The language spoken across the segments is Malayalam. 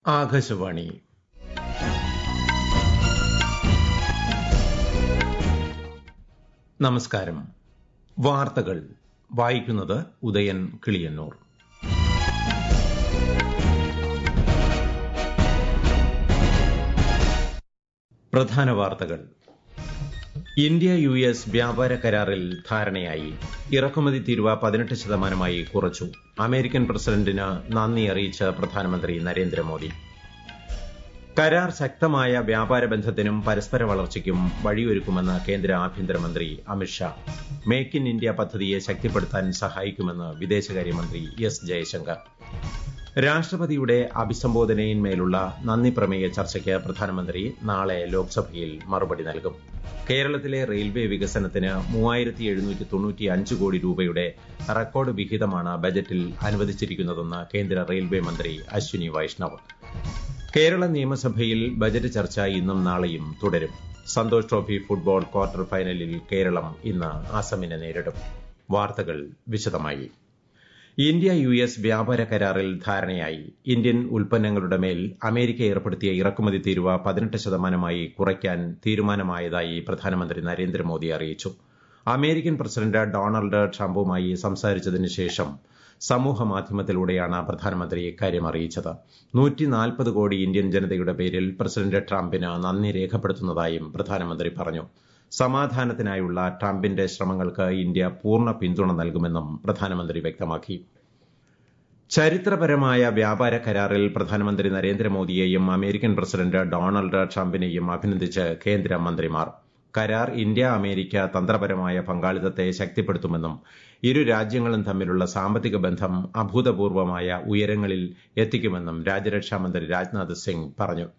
ആകാശവാണി നമസ്കാരം വാർത്തകൾ വായിക്കുന്നത് ഉദയൻ കിളിയന്നൂർ പ്രധാന വാർത്തകൾ ഇന്ത്യ യു എസ് വ്യാപാര കരാറിൽ ധാരണയായി ഇറക്കുമതി തീരുവ പതിനെട്ട് ശതമാനമായി കുറച്ചു അമേരിക്കൻ പ്രസിഡന്റിന് നന്ദി അറിയിച്ച് പ്രധാനമന്ത്രി നരേന്ദ്രമോദി കരാർ ശക്തമായ വ്യാപാര ബന്ധത്തിനും പരസ്പര വളർച്ചയ്ക്കും വഴിയൊരുക്കുമെന്ന് കേന്ദ്ര ആഭ്യന്തരമന്ത്രി അമിത്ഷാ മേക്ക് ഇൻ ഇന്ത്യ പദ്ധതിയെ ശക്തിപ്പെടുത്താൻ സഹായിക്കുമെന്ന് വിദേശകാര്യമന്ത്രി എസ് ജയശങ്കർ രാഷ്ട്രപതിയുടെ അഭിസംബോധനയിന്മേലുള്ള നന്ദി പ്രമേയ ചർച്ചയ്ക്ക് പ്രധാനമന്ത്രി നാളെ ലോക്സഭയിൽ മറുപടി നൽകും കേരളത്തിലെ റെയിൽവേ വികസനത്തിന് മൂവായിരത്തി എഴുന്നൂറ്റി തൊണ്ണൂറ്റി അഞ്ച് കോടി രൂപയുടെ റെക്കോർഡ് വിഹിതമാണ് ബജറ്റിൽ അനുവദിച്ചിരിക്കുന്നതെന്ന് കേന്ദ്ര റെയിൽവേ മന്ത്രി അശ്വിനി വൈഷ്ണവ് കേരള നിയമസഭയിൽ ബജറ്റ് ചർച്ച ഇന്നും നാളെയും തുടരും സന്തോഷ് ട്രോഫി ഫുട്ബോൾ ക്വാർട്ടർ ഫൈനലിൽ കേരളം ഇന്ന് അസമിനെ നേരിടും വാർത്തകൾ വിശദമായി ഇന്ത്യ യു എസ് വ്യാപാര കരാറിൽ ധാരണയായി ഇന്ത്യൻ ഉൽപ്പന്നങ്ങളുടെ മേൽ അമേരിക്ക ഏർപ്പെടുത്തിയ ഇറക്കുമതി തീരുവ പതിനെട്ട് ശതമാനമായി കുറയ്ക്കാൻ തീരുമാനമായതായി പ്രധാനമന്ത്രി നരേന്ദ്രമോദി അറിയിച്ചു അമേരിക്കൻ പ്രസിഡന്റ് ഡൊണാൾഡ് ട്രംപുമായി സംസാരിച്ചതിന് ശേഷം സമൂഹ മാധ്യമത്തിലൂടെയാണ് പ്രധാനമന്ത്രി ഇക്കാര്യം അറിയിച്ചത് നൂറ്റിനാൽപ്പത് കോടി ഇന്ത്യൻ ജനതയുടെ പേരിൽ പ്രസിഡന്റ് ട്രംപിന് നന്ദി രേഖപ്പെടുത്തുന്നതായും പ്രധാനമന്ത്രി പറഞ്ഞു സമാധാനത്തിനായുള്ള ട്രംപിന്റെ ശ്രമങ്ങൾക്ക് ഇന്ത്യ പൂർണ്ണ പിന്തുണ നൽകുമെന്നും പ്രധാനമന്ത്രി വ്യക്തമാക്കി ചരിത്രപരമായ വ്യാപാര കരാറിൽ പ്രധാനമന്ത്രി നരേന്ദ്രമോദിയെയും അമേരിക്കൻ പ്രസിഡന്റ് ഡൊണാൾഡ് ട്രംപിനെയും അഭിനന്ദിച്ച് കേന്ദ്ര മന്ത്രിമാർ കരാർ ഇന്ത്യ അമേരിക്ക തന്ത്രപരമായ പങ്കാളിത്തത്തെ ശക്തിപ്പെടുത്തുമെന്നും ഇരു രാജ്യങ്ങളും തമ്മിലുള്ള സാമ്പത്തിക ബന്ധം അഭൂതപൂർവമായ ഉയരങ്ങളിൽ എത്തിക്കുമെന്നും രാജ്യരക്ഷാമന്ത്രി രാജ്നാഥ് സിംഗ് പറഞ്ഞു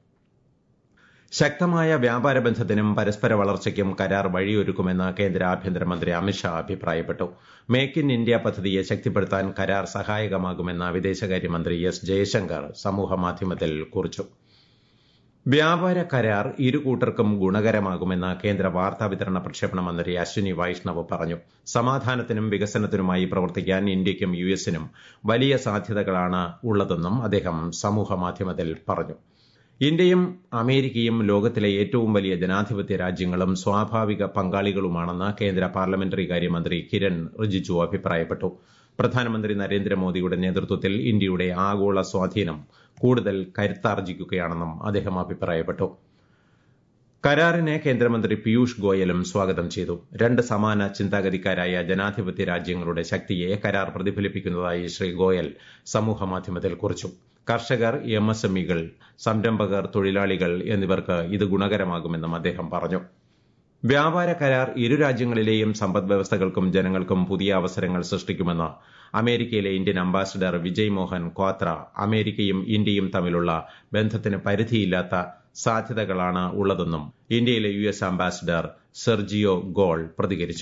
ശക്തമായ വ്യാപാര ബന്ധത്തിനും പരസ്പര വളർച്ചയ്ക്കും കരാർ വഴിയൊരുക്കുമെന്ന് കേന്ദ്ര ആഭ്യന്തരമന്ത്രി അമിത്ഷാ അഭിപ്രായപ്പെട്ടു മേക്ക് ഇൻ ഇന്ത്യ പദ്ധതിയെ ശക്തിപ്പെടുത്താൻ കരാർ സഹായകമാകുമെന്ന് വിദേശകാര്യമന്ത്രി എസ് ജയശങ്കർ സമൂഹമാധ്യമത്തിൽ കുറിച്ചു വ്യാപാര കരാർ ഇരു കൂട്ടർക്കും ഗുണകരമാകുമെന്ന് കേന്ദ്ര വാർത്താവിതരണ പ്രക്ഷേപണ മന്ത്രി അശ്വിനി വൈഷ്ണവ് പറഞ്ഞു സമാധാനത്തിനും വികസനത്തിനുമായി പ്രവർത്തിക്കാൻ ഇന്ത്യയ്ക്കും യു എസിനും വലിയ സാധ്യതകളാണ് ഉള്ളതെന്നും അദ്ദേഹം സമൂഹമാധ്യമത്തിൽ പറഞ്ഞു ഇന്ത്യയും അമേരിക്കയും ലോകത്തിലെ ഏറ്റവും വലിയ ജനാധിപത്യ രാജ്യങ്ങളും സ്വാഭാവിക പങ്കാളികളുമാണെന്ന് കേന്ദ്ര പാർലമെന്ററി കാര്യമന്ത്രി കിരൺ റിജിജു അഭിപ്രായപ്പെട്ടു പ്രധാനമന്ത്രി നരേന്ദ്രമോദിയുടെ നേതൃത്വത്തിൽ ഇന്ത്യയുടെ ആഗോള സ്വാധീനം കൂടുതൽ കരുത്താർജിക്കുകയാണെന്നും അദ്ദേഹം അഭിപ്രായപ്പെട്ടു കരാറിനെ കേന്ദ്രമന്ത്രി പീയൂഷ് ഗോയലും സ്വാഗതം ചെയ്തു രണ്ട് സമാന ചിന്താഗതിക്കാരായ ജനാധിപത്യ രാജ്യങ്ങളുടെ ശക്തിയെ കരാർ പ്രതിഫലിപ്പിക്കുന്നതായി ശ്രീ ഗോയൽ സമൂഹമാധ്യമത്തിൽ കുറിച്ചു കർഷകർ എം എസ് എം ഇകൾ സംരംഭകർ തൊഴിലാളികൾ എന്നിവർക്ക് ഇത് ഗുണകരമാകുമെന്നും അദ്ദേഹം പറഞ്ഞു വ്യാപാര കരാർ ഇരു രാജ്യങ്ങളിലെയും സമ്പദ് വ്യവസ്ഥകൾക്കും ജനങ്ങൾക്കും പുതിയ അവസരങ്ങൾ സൃഷ്ടിക്കുമെന്ന് അമേരിക്കയിലെ ഇന്ത്യൻ അംബാസിഡർ വിജയ് മോഹൻ ക്വാത്ര അമേരിക്കയും ഇന്ത്യയും തമ്മിലുള്ള ബന്ധത്തിന് പരിധിയില്ലാത്ത സാധ്യതകളാണ് ഉള്ളതെന്നും ഇന്ത്യയിലെ U S ambassador Sergio Gor പ്രതികരിച്ചു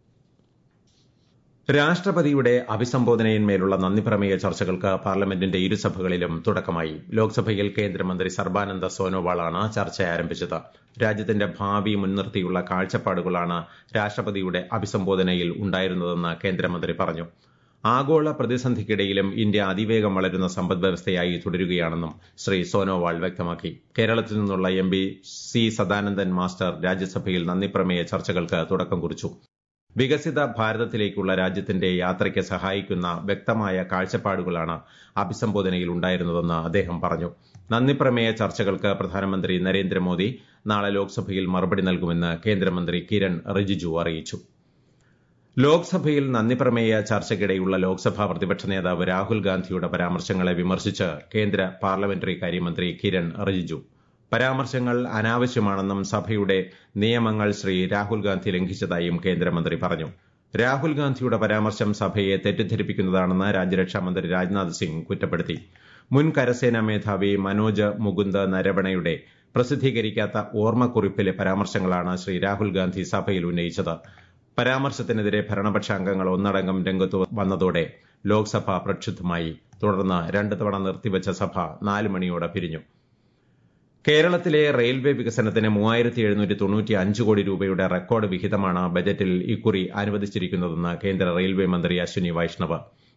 രാഷ്ട്രപതിയുടെ അഭിസംബോധനയിന്മേലുള്ള നന്ദിപ്രമേയ ചർച്ചകൾക്ക് പാർലമെന്റിന്റെ ഇരുസഭകളിലും തുടക്കമായി ലോക്സഭയിൽ കേന്ദ്രമന്ത്രി സർബാനന്ദ സോനോവാളാണ് ചർച്ച ആരംഭിച്ചത് രാജ്യത്തിന്റെ ഭാവി മുൻനിർത്തിയുള്ള കാഴ്ചപ്പാടുകളാണ് രാഷ്ട്രപതിയുടെ അഭിസംബോധനയിൽ ഉണ്ടായിരുന്നതെന്ന് കേന്ദ്രമന്ത്രി പറഞ്ഞു ആഗോള പ്രതിസന്ധിക്കിടയിലും ഇന്ത്യ അതിവേഗം വളരുന്ന സമ്പദ് വ്യവസ്ഥയായി തുടരുകയാണെന്നും ശ്രീ സോനോവാൾ വ്യക്തമാക്കി കേരളത്തിൽ നിന്നുള്ള M P C Sadanandan master രാജ്യസഭയിൽ നന്ദിപ്രമേയ ചർച്ചകൾക്ക് തുടക്കം കുറിച്ചു വികസിത ഭാരതത്തിലേക്കുള്ള രാജ്യത്തിന്റെ യാത്രയ്ക്ക് സഹായിക്കുന്ന വ്യക്തമായ കാഴ്ചപ്പാടുകളാണ് അഭിസംബോധനയിൽ ഉണ്ടായിരുന്നതെന്ന് അദ്ദേഹം പറഞ്ഞു നന്ദിപ്രമേയ ചർച്ചകൾക്ക് പ്രധാനമന്ത്രി നരേന്ദ്രമോദി നാളെ ലോക്സഭയിൽ മറുപടി നൽകുമെന്ന് കേന്ദ്രമന്ത്രി കിരൺ റിജിജു അറിയിച്ചു ലോക്സഭയിൽ നന്ദിപ്രമേയ ചർച്ചയ്ക്കിടെയുള്ള ലോക്സഭാ പ്രതിപക്ഷ നേതാവ് രാഹുൽ ഗാന്ധിയുടെ പരാമർശങ്ങളെ വിമർശിച്ച് കേന്ദ്ര പാർലമെന്ററി കാര്യമന്ത്രി കിരൺ റിജിജു പരാമർശങ്ങൾ അനാവശ്യമാണെന്നും സഭയുടെ നിയമങ്ങൾ ശ്രീ രാഹുൽ ഗാന്ധി ലംഘിച്ചതായും കേന്ദ്രമന്ത്രി പറഞ്ഞു രാഹുൽ ഗാന്ധിയുടെ പരാമർശം സഭയെ തെറ്റിദ്ധരിപ്പിക്കുന്നതാണെന്ന് രാജ്യരക്ഷാമന്ത്രി രാജ്നാഥ് സിംഗ് കുറ്റപ്പെടുത്തി മുൻ കരസേനാ മേധാവി മനോജ് മുകുന്ദ് നരവണയുടെ പ്രസിദ്ധീകരിക്കാത്ത ഓർമ്മക്കുറിപ്പിലെ പരാമർശങ്ങളാണ് ശ്രീ രാഹുൽ ഗാന്ധി സഭയിൽ ഉന്നയിച്ചത് പരാമർശത്തിനെതിരെ ഭരണപക്ഷ അംഗങ്ങൾ ഒന്നടങ്കം രംഗത്ത് വന്നതോടെ ലോക്സഭ പ്രക്ഷുബ്ധമായി തുടർന്ന് രണ്ട് തവണ നിർത്തിവച്ച സഭ നാല് മണിയോടെ പിരിഞ്ഞു കേരളത്തിലെ റെയിൽവേ വികസനത്തിന് മൂവായിരത്തി എഴുന്നൂറ്റി തൊണ്ണൂറ്റി അഞ്ച് കോടി രൂപയുടെ റെക്കോർഡ് വിഹിതമാണ് ബജറ്റിൽ ഇക്കുറി അനുവദിച്ചിരിക്കുന്നതെന്ന് കേന്ദ്ര റെയിൽവേ മന്ത്രി അശ്വിനി വൈഷ്ണവ്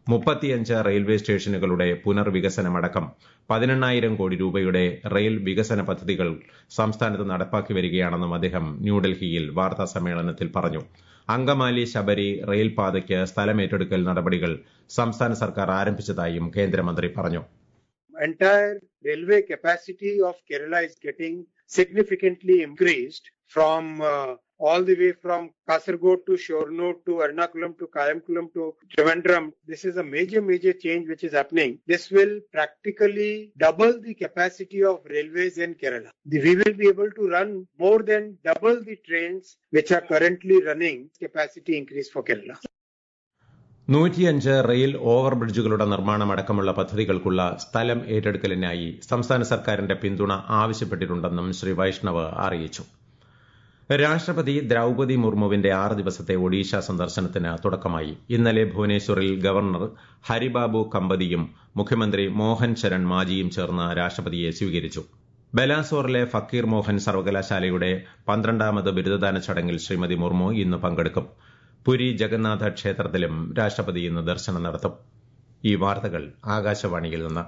മുപ്പത്തിയഞ്ച് റെയിൽവേ സ്റ്റേഷനുകളുടെ പുനർവികസനമടക്കം പതിനെണ്ണായിരം കോടി രൂപയുടെ റെയിൽ വികസന പദ്ധതികൾ സംസ്ഥാനത്ത് നടപ്പാക്കി വരികയാണെന്നും അദ്ദേഹം ന്യൂഡൽഹിയിൽ വാർത്താ സമ്മേളനത്തിൽ പറഞ്ഞു അങ്കമാലി ശബരി റെയിൽ പാതയ്ക്ക് സ്ഥലമേറ്റെടുക്കൽ നടപടികൾ സംസ്ഥാന സർക്കാർ ആരംഭിച്ചതായും കേന്ദ്രമന്ത്രി പറഞ്ഞു entire railway capacity of Kerala is getting significantly increased from uh, all the way from Kasargod to Shornur to Ernakulam to Kayamkulam to Trivandrum. This is a major, major change which is happening. This will practically double the capacity of railways in Kerala. The, we will be able to run more than double the trains which are currently running capacity increase for Kerala. നൂറ്റിയഞ്ച് റെയിൽ ഓവർ ബ്രിഡ്ജുകളുടെ നിർമ്മാണമടക്കമുള്ള പദ്ധതികൾക്കുള്ള സ്ഥലം ഏറ്റെടുക്കലിനായി സംസ്ഥാന സർക്കാരിന്റെ പിന്തുണ ആവശ്യപ്പെട്ടിട്ടുണ്ടെന്നും ശ്രീ വൈഷ്ണവ് അറിയിച്ചു രാഷ്ട്രപതി ദ്രൌപതി മുർമുവിന്റെ ആറ് ദിവസത്തെ ഒഡീഷ സന്ദർശനത്തിന് തുടക്കമായി ഇന്നലെ ഭുവനേശ്വറിൽ ഗവർണർ ഹരിബാബു കമ്പതിയും മുഖ്യമന്ത്രി മോഹൻ ചരൺ മാജിയും ചേർന്ന് രാഷ്ട്രപതിയെ സ്വീകരിച്ചു ബലാസോറിലെ ഫക്കീർ മോഹൻ സർവകലാശാലയുടെ പന്ത്രണ്ടാമത് ബിരുദദാന ചടങ്ങിൽ ശ്രീമതി മുർമു ഇന്ന് പങ്കെടുക്കും പുരി ജഗന്നാഥ ക്ഷേത്രത്തിലും രാഷ്ട്രപതി ഇന്ന് ദർശനം നടത്തും ഈ വാർത്തകൾ ആകാശവാണിയിൽ നിന്ന്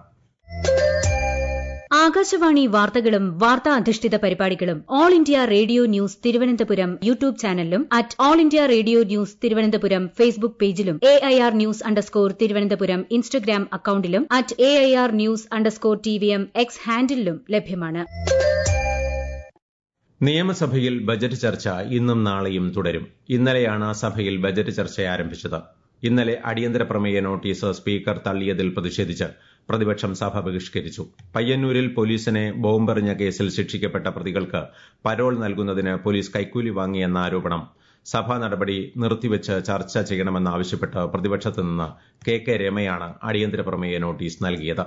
ആകാശവാണി വാർത്തകളും വാർത്താ അധിഷ്ഠിത പരിപാടികളും All India Radio news Thiruvananthapuram YouTube ചാനലിലും at All India Radio news Thiruvananthapuram Facebook പേജിലും A I R news underscore Thiruvananthapuram Instagram അക്കൌണ്ടിലും at A I R news underscore T V M X ഹാൻഡിലും ലഭ്യമാണ് നിയമസഭയിൽ ബജറ്റ് ചർച്ച ഇന്നും നാളെയും തുടരും ഇന്നലെയാണ് സഭയിൽ ബജറ്റ് ചർച്ച ആരംഭിച്ചത് ഇന്നലെ അടിയന്തര പ്രമേയ നോട്ടീസ് സ്പീക്കർ തള്ളിയതിൽ പ്രതിഷേധിച്ച് പ്രതിപക്ഷം സഭ ബഹിഷ്കരിച്ചു പയ്യന്നൂരിൽ പോലീസിനെ ബോംബെറിഞ്ഞ കേസിൽ ശിക്ഷിക്കപ്പെട്ട പ്രതികൾക്ക് പരോൾ നൽകുന്നതിന് പോലീസ് കൈക്കൂലി വാങ്ങിയെന്ന ആരോപണം സഭാ നടപടി നിർത്തിവച്ച് ചർച്ച ചെയ്യണമെന്നാവശ്യപ്പെട്ട് പ്രതിപക്ഷത്ത് നിന്ന് കെ കെ രമയാണ് അടിയന്തര പ്രമേയ നോട്ടീസ് നൽകിയത്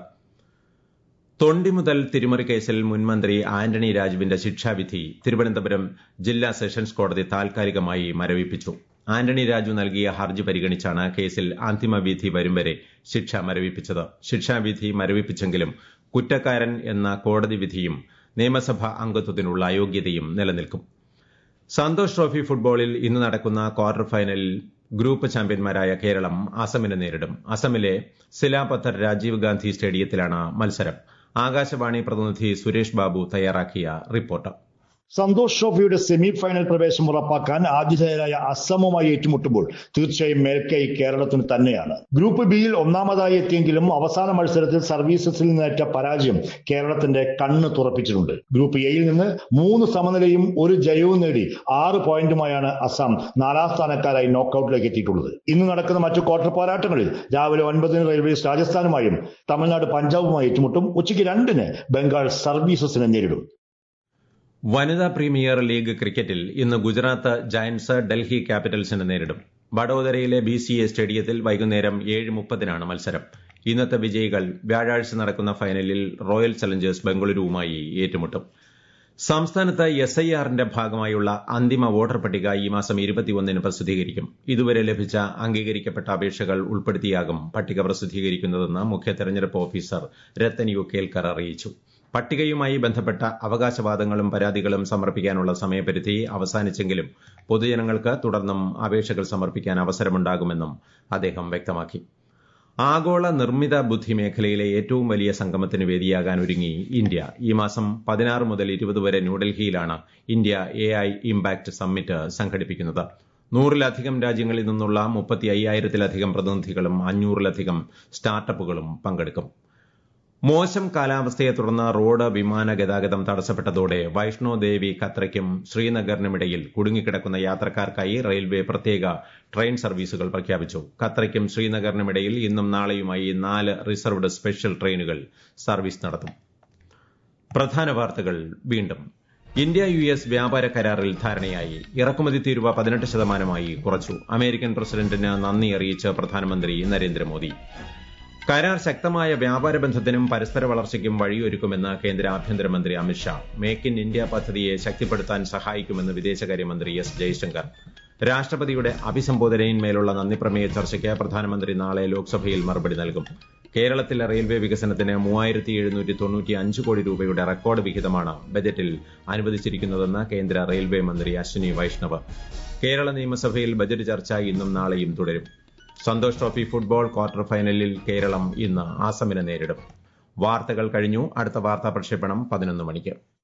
തൊണ്ടി മുതൽ തിരിമറി കേസിൽ മുൻമന്ത്രി ആന്റണി രാജുവിന്റെ ശിക്ഷാവിധി തിരുവനന്തപുരം ജില്ലാ സെഷൻസ് കോടതി താൽക്കാലികമായി മരവിപ്പിച്ചു ആന്റണി രാജു നൽകിയ ഹർജി പരിഗണിച്ചാണ് കേസിൽ അന്തിമ വിധി വരും വരെ ശിക്ഷ മരവിപ്പിച്ചത് ശിക്ഷാവിധി മരവിപ്പിച്ചെങ്കിലും കുറ്റക്കാരൻ എന്ന കോടതി വിധിയും നിയമസഭാ അംഗത്വത്തിനുള്ള അയോഗ്യതയും നിലനിൽക്കും സന്തോഷ് ട്രോഫി ഫുട്ബോളിൽ ഇന്ന് നടക്കുന്ന ക്വാർട്ടർ ഫൈനലിൽ ഗ്രൂപ്പ് ചാമ്പ്യന്മാരായ കേരളം അസമിനെ നേരിടും അസമിലെ സിലാപത്തർ രാജീവ് ഗാന്ധി സ്റ്റേഡിയത്തിലാണ് മത്സരം ആകാശവാണി പ്രതിനിധി സുരേഷ് ബാബു തയ്യാറാക്കിയ റിപ്പോർട്ട് സന്തോഷ് ട്രോഫിയുടെ സെമി ഫൈനൽ പ്രവേശം ഉറപ്പാക്കാൻ ആതിഥേയരായ അസമുമായി ഏറ്റുമുട്ടുമ്പോൾ തീർച്ചയായും മേൽക്കൈ കേരളത്തിന് തന്നെയാണ് ഗ്രൂപ്പ് ബിയിൽ ഒന്നാമതായി എത്തിയെങ്കിലും അവസാന മത്സരത്തിൽ സർവീസസിൽ നിന്നേറ്റ പരാജയം കേരളത്തിന്റെ കണ്ണ് തുറപ്പിച്ചിട്ടുണ്ട് ഗ്രൂപ്പ് എയിൽ നിന്ന് മൂന്ന് സമനിലയും ഒരു ജയവും നേടി ആറ് പോയിന്റുമായാണ് അസം നാലാം സ്ഥാനക്കാരായി നോക്കൌട്ടിലേക്ക് എത്തിയിട്ടുള്ളത് ഇന്ന് നടക്കുന്ന മറ്റു ക്വാർട്ടർ പോരാട്ടങ്ങളിൽ രാവിലെ ഒൻപതിന് റെയിൽവേസ് രാജസ്ഥാനുമായും തമിഴ്നാട് പഞ്ചാബുമായി ഏറ്റുമുട്ടും ഉച്ചയ്ക്ക് രണ്ടിന് ബംഗാൾ സർവീസസിനെ നേരിടും വനിതാ പ്രീമിയർ ലീഗ് ക്രിക്കറ്റിൽ ഇന്ന് ഗുജറാത്ത് ജയന്റ്സ് ഡൽഹി ക്യാപിറ്റൽസിനെ നേരിടും വഡോദരയിലെ ബി സി എ സ്റ്റേഡിയത്തിൽ വൈകുന്നേരം ഏഴ് മുപ്പതിനാണ് മത്സരം ഇന്നത്തെ വിജയികൾ വ്യാഴാഴ്ച നടക്കുന്ന ഫൈനലിൽ റോയൽ ചലഞ്ചേഴ്സ് ബംഗളൂരുവുമായി ഏറ്റുമുട്ടും സംസ്ഥാനത്ത് എസ് ഐ ആറിന്റെ ഭാഗമായുള്ള അന്തിമ വോട്ടർ പട്ടിക ഈ മാസം ഇരുപത്തിയൊന്നിന് പ്രസിദ്ധീകരിക്കും ഇതുവരെ ലഭിച്ച അംഗീകരിക്കപ്പെട്ട അപേക്ഷകൾ ഉൾപ്പെടുത്തിയാകും പട്ടിക പ്രസിദ്ധീകരിക്കുന്നതെന്ന് മുഖ്യ തെരഞ്ഞെടുപ്പ് ഓഫീസർ രത്തൻ യു കേൽക്കർ അറിയിച്ചു പട്ടികയുമായി ബന്ധപ്പെട്ട അവകാശവാദങ്ങളും പരാതികളും സമർപ്പിക്കാനുള്ള സമയപരിധി അവസാനിച്ചെങ്കിലും പൊതുജനങ്ങൾക്ക് തുടർന്നും അപേക്ഷകൾ സമർപ്പിക്കാൻ അവസരമുണ്ടാകുമെന്നും അദ്ദേഹം വ്യക്തമാക്കി ആഗോള നിർമ്മിത ബുദ്ധി മേഖലയിലെ ഏറ്റവും വലിയ സംഗമത്തിന് വേദിയാകാൻ ഒരുങ്ങി ഇന്ത്യ ഈ മാസം പതിനാറ് മുതൽ ഇരുപത് വരെ ന്യൂഡൽഹിയിലാണ് India A I Impact Summit സംഘടിപ്പിക്കുന്നത് നൂറിലധികം രാജ്യങ്ങളിൽ നിന്നുള്ള മുപ്പത്തി അയ്യായിരത്തിലധികം പ്രതിനിധികളും അഞ്ഞൂറിലധികം സ്റ്റാർട്ടപ്പുകളും പങ്കെടുക്കും മോശം കാലാവസ്ഥയെ തുടർന്ന് റോഡ് വിമാന ഗതാഗതം തടസ്സപ്പെട്ടതോടെ വൈഷ്ണോ ദേവി കത്രയ്ക്കും ശ്രീനഗറിനുമിടയിൽ കുടുങ്ങിക്കിടക്കുന്ന യാത്രക്കാർക്കായി റെയിൽവേ പ്രത്യേക ട്രെയിൻ സർവീസുകൾ പ്രഖ്യാപിച്ചു കത്രയ്ക്കും ശ്രീനഗറിനുമിടയിൽ ഇന്നും നാളെയുമായി നാല് റിസർവ്ഡ് സ്പെഷ്യൽ ട്രെയിനുകൾ സർവീസ് നടത്തും പ്രധാന വാർത്തകൾ വീണ്ടും ഇന്ത്യ യു എസ് വ്യാപാര കരാറിൽ ധാരണയായി ഇറക്കുമതി തീരുവ പതിനെട്ട് ശതമാനമായി കുറച്ചു അമേരിക്കൻ പ്രസിഡന്റിന് നന്ദി അറിയിച്ച് പ്രധാനമന്ത്രി നരേന്ദ്രമോദി കരാർ ശക്തമായ വ്യാപാര ബന്ധത്തിനും പരസ്പര വളർച്ചയ്ക്കും വഴിയൊരുക്കുമെന്ന് കേന്ദ്ര ആഭ്യന്തരമന്ത്രി അമിത്ഷാ മേക്ക് ഇൻ ഇന്ത്യ പദ്ധതിയെ ശക്തിപ്പെടുത്താൻ സഹായിക്കുമെന്ന് വിദേശകാര്യമന്ത്രി എസ് ജയശങ്കർ രാഷ്ട്രപതിയുടെ അഭിസംബോധനയിന്മേലുള്ള നന്ദിപ്രമേയ ചർച്ചയ്ക്ക് പ്രധാനമന്ത്രി നാളെ ലോക്സഭയിൽ മറുപടി നൽകും കേരളത്തിലെ റെയിൽവേ വികസനത്തിന് മൂവായിരത്തി എഴുന്നൂറ്റി തൊണ്ണൂറ്റി അഞ്ച് കോടി രൂപയുടെ റെക്കോർഡ് വിഹിതമാണ് ബജറ്റിൽ അനുവദിച്ചിരിക്കുന്നതെന്ന് കേന്ദ്ര റെയിൽവേ മന്ത്രി അശ്വിനി വൈഷ്ണവ് കേരള നിയമസഭയിൽ ബജറ്റ് ചർച്ച ഇന്നും നാളെയും തുടരും സന്തോഷ് ട്രോഫി ഫുട്ബോൾ ക്വാർട്ടർ ഫൈനലിൽ കേരളം ഇന്ന് ആസമിനെ നേരിടും വാർത്തകൾ കഴിഞ്ഞു അടുത്ത വാർത്താ പ്രക്ഷേപണം പതിനൊന്ന് മണിക്ക്